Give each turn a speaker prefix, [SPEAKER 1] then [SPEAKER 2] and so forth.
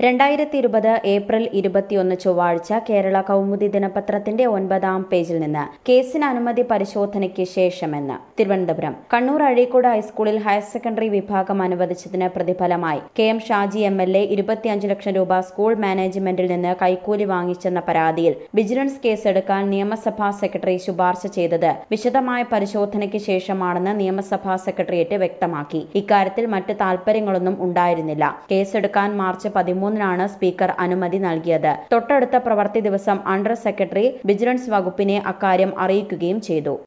[SPEAKER 1] രണ്ടായിരത്തി ഇരുപത് ഏപ്രിൽ ഇരുപത്തിയൊന്ന് ചൊവ്വാഴ്ച കേരള കൗമുദി ദിനപത്രത്തിന്റെ ഒൻപതാം പേജിൽ നിന്ന് കേസിന് അനുമതി പരിശോധനയ്ക്ക് ശേഷമെന്ന് തിരുവനന്തപുരം കണ്ണൂർ അഴീക്കോട് ഹൈസ്കൂളിൽ ഹയർ സെക്കൻഡറി വിഭാഗം അനുവദിച്ചതിന് പ്രതിഫലമായി K M Shaji M L A ഇരുപത്തിയഞ്ച് ലക്ഷം രൂപ സ്കൂൾ മാനേജ്മെന്റിൽ നിന്ന് കൈക്കൂലി വാങ്ങിച്ചെന്ന പരാതിയിൽ വിജിലൻസ് കേസെടുക്കാൻ നിയമസഭാ സെക്രട്ടറി ശുപാർശ ചെയ്തത് വിശദമായ പരിശോധനയ്ക്ക് ശേഷമാണെന്ന് നിയമസഭാ സെക്രട്ടേറിയറ്റ് വ്യക്തമാക്കി ഇക്കാര്യത്തിൽ മറ്റ് താൽപര്യങ്ങളൊന്നും ഉണ്ടായിരുന്നില്ല കേസെടുക്കാൻ മാർച്ച് പതിമൂന്നിനാണ് സ്പീക്കർ അനുമതി നൽകിയത് തൊട്ടടുത്ത പ്രവൃത്തി ദിവസം അണ്ടർ സെക്രട്ടറി വിജിലൻസ് വകുപ്പിനെ അക്കാര്യം അറിയിക്കുകയും ചെയ്തു